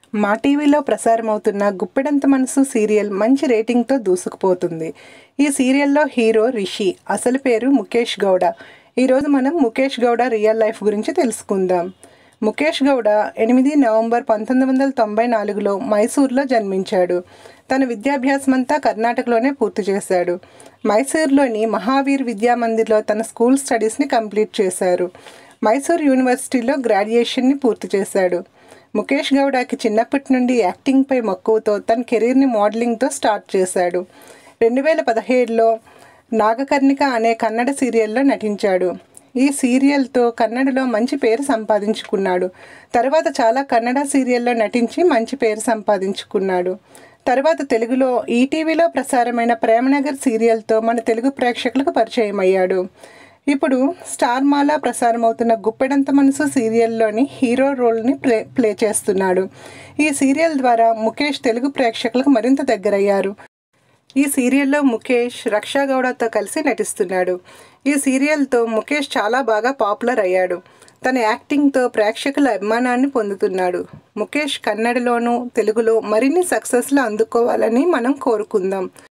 మా టీవీలో ప్రసారమవుతున్న గుప్పెడంత మనసు సీరియల్ మంచి రేటింగ్తో దూసుకుపోతుంది ఈ సీరియల్లో హీరో రిషి అసలు పేరు ముఖేష్ గౌడ ఈరోజు మనం ముఖేష్ గౌడ రియల్ లైఫ్ గురించి తెలుసుకుందాం ముఖేష్ గౌడ ఎనిమిది నవంబర్ పంతొమ్మిది వందల తొంభై నాలుగులో మైసూర్లో జన్మించాడు తన విద్యాభ్యాసం అంతా కర్ణాటకలోనే పూర్తి చేశాడు మైసూర్లోని మహావీర్ విద్యా మందిర్లో తన స్కూల్ స్టడీస్ని కంప్లీట్ చేశారు మైసూర్ యూనివర్సిటీలో గ్రాడ్యుయేషన్ని పూర్తి చేశాడు ముఖేష్ గౌడకి చిన్నప్పటి నుండి యాక్టింగ్పై మక్కువతో తన కెరీర్ని మోడలింగ్తో స్టార్ట్ చేశాడు రెండు వేల పదిహేడులో నాగకర్ణిక అనే కన్నడ సీరియల్లో నటించాడు ఈ సీరియల్తో కన్నడలో మంచి పేరు సంపాదించుకున్నాడు తర్వాత చాలా కన్నడ సీరియల్లో నటించి మంచి పేరు సంపాదించుకున్నాడు తర్వాత తెలుగులో ఈటీవీలో ప్రసారమైన ప్రేమనగర్ సీరియల్తో మన తెలుగు ప్రేక్షకులకు పరిచయం అయ్యాడు ఇప్పుడు స్టార్ మాలా ప్రసారమవుతున్న గుప్పెడంత మనసు సీరియల్లోని హీరో రోల్ని ప్లే ప్లే చేస్తున్నాడు ఈ సీరియల్ ద్వారా ముఖేష్ తెలుగు ప్రేక్షకులకు మరింత దగ్గరయ్యారు ఈ సీరియల్లో ముఖేష్ రక్షా గౌడతో కలిసి నటిస్తున్నాడు ఈ సీరియల్తో ముఖేష్ చాలా బాగా పాపులర్ అయ్యాడు తన యాక్టింగ్తో ప్రేక్షకుల అభిమానాన్ని పొందుతున్నాడు ముఖేష్ కన్నడలోనూ తెలుగులో మరిన్ని సక్సెస్లు అందుకోవాలని మనం కోరుకుందాం